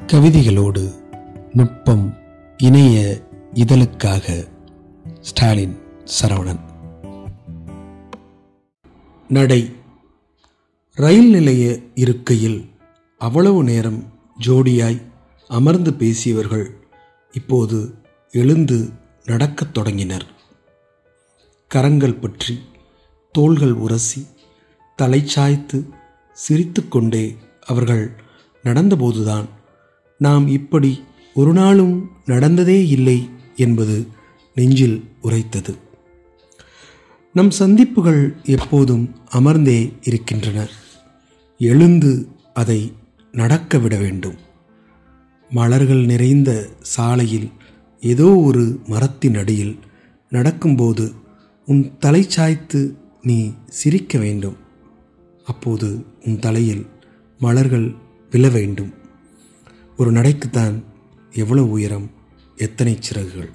கவிதைகளோடு நுட்பம் இணைய இதழுக்காக ஸ்டாலின் சரவணன் நடை ரயில் நிலைய இருக்கையில் அவ்வளவு நேரம் ஜோடியாய் அமர்ந்து பேசியவர்கள் இப்போது எழுந்து நடக்கத் தொடங்கினர் கரங்கள் பற்றி தோள்கள் உரசி தலை சாய்த்து சிரித்துக்கொண்டே அவர்கள் நடந்தபோதுதான் நாம் இப்படி ஒரு நாளும் நடந்ததே இல்லை என்பது நெஞ்சில் உரைத்தது நம் சந்திப்புகள் எப்போதும் அமர்ந்தே இருக்கின்றன எழுந்து அதை நடக்க விட வேண்டும் மலர்கள் நிறைந்த சாலையில் ஏதோ ஒரு மரத்தின் அடியில் நடக்கும்போது உன் தலை சாய்த்து நீ சிரிக்க வேண்டும் அப்போது உன் தலையில் மலர்கள் விழ வேண்டும் ஒரு நடைக்குத்தான் எவ்வளவு உயரம் எத்தனை சிறகுகள்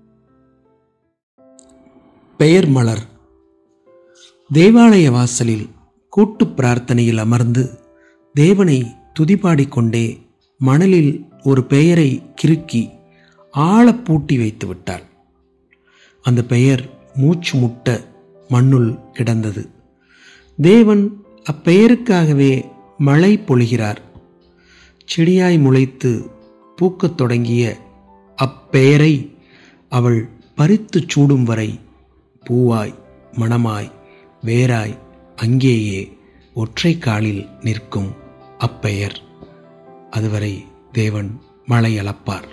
பெயர் மலர் தேவாலய வாசலில் கூட்டு பிரார்த்தனையில் அமர்ந்து தேவனை துதிபாடிக்கொண்டே மணலில் ஒரு பெயரை கிறுக்கி ஆழ பூட்டி வைத்து விட்டாள் அந்த பெயர் மூச்சு முட்ட மண்ணுள் கிடந்தது தேவன் அப்பெயருக்காகவே மழை பொழிகிறார் செடியாய் முளைத்து பூக்கத் தொடங்கிய அப்பெயரை அவள் பறித்து சூடும் வரை பூவாய் மணமாய் வேராய் அங்கேயே ஒற்றை காலில் நிற்கும் அப்பெயர் அதுவரை தேவன் மழை அளப்பார்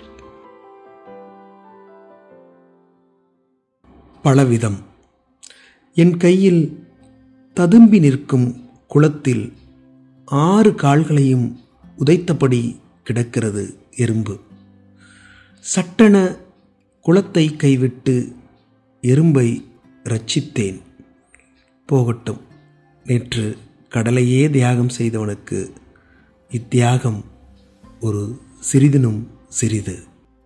பலவிதம் என் கையில் ததும்பி நிற்கும் குளத்தில் ஆறு கால்களையும் உதைத்தபடி கிடக்கிறது எறும்பு சட்டென குளத்தை கைவிட்டு எறும்பை ரட்சித்தேன் போகட்டும் நேற்று கடலையே தியாகம் செய்தவனுக்கு இத்தியாகம் ஒரு சிறிதினும் சிறிது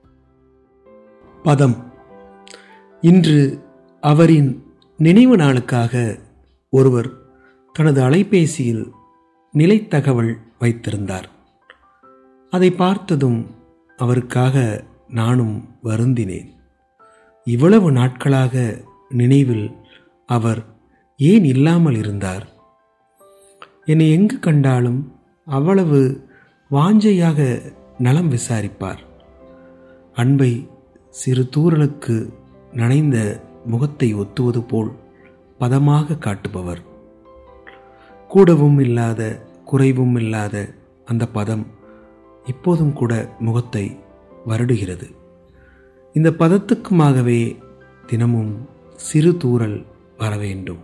பதம் இன்று அவரின் நினைவு நாளுக்காக ஒருவர் தனது அலைபேசியில் நிலைத்தகவல் வைத்திருந்தார் அதை பார்த்ததும் அவருக்காக நானும் வருந்தினேன் இவ்வளவு நாட்களாக நினைவில் அவர் ஏன் இல்லாமல் இருந்தார் என்னை எங்கு கண்டாலும் அவ்வளவு வாஞ்சையாக நலம் விசாரிப்பார் அன்பை சிறு தூரலுக்கு நனைந்த முகத்தை ஒத்துவது போல் பதமாக காட்டுபவர் கூடவும் இல்லாத குறைவும் இல்லாத அந்த பதம் இப்போதும் கூட முகத்தை வருடுகிறது இந்த பதத்துக்குமாகவே தினமும் சிறு தூறல் வர வேண்டும்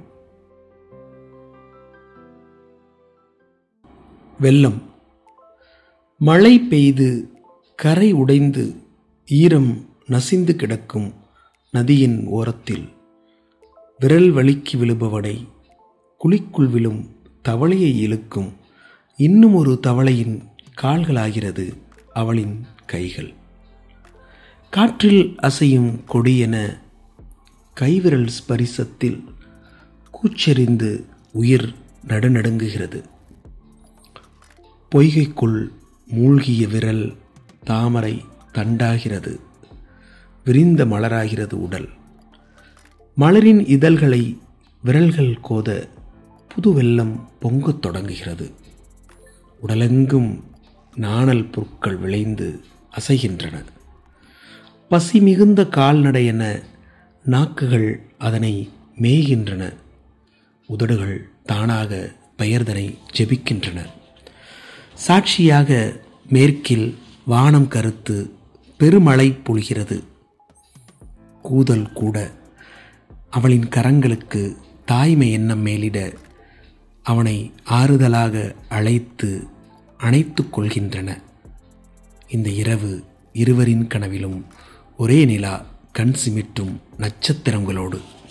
வெள்ளம் மழை பெய்து கரை உடைந்து ஈரம் நசிந்து கிடக்கும் நதியின் ஓரத்தில் விரல் வலிக்கு விழுபவனை குழிக்குள் விழும் தவளையை இழுக்கும் இன்னும் ஒரு தவளையின் கால்களாகிறது அவளின் கைகள் காற்றில் அசையும் கொடியென கைவிரல் ஸ்பரிசத்தில் கூச்செறிந்து உயிர் நடுநடுங்குகிறது பொய்கைக்குள் மூழ்கிய விரல் தாமரை தண்டாகிறது விரிந்த மலராகிறது உடல் மலரின் இதழ்களை விரல்கள் கோத புது வெள்ளம் பொங்கத் தொடங்குகிறது உடலெங்கும் நாணல் புற்கள் விளைந்து அசைகின்றன பசி மிகுந்த கால்நடை என நாக்குகள் அதனை மேய்கின்றன உதடுகள் தானாக பெயர்தனை ஜெபிக்கின்றன சாட்சியாக மேற்கில் வானம் கருத்து பெருமழை பொழிகிறது கூதல் கூட அவளின் கரங்களுக்கு தாய்மை எண்ணம் மேலிட அவனை ஆறுதலாக அழைத்து அணைத்து கொள்கின்றன இந்த இரவு இருவரின் கனவிலும் ஒரே நிலா கண் சிமிட்டும் நட்சத்திரங்களோடு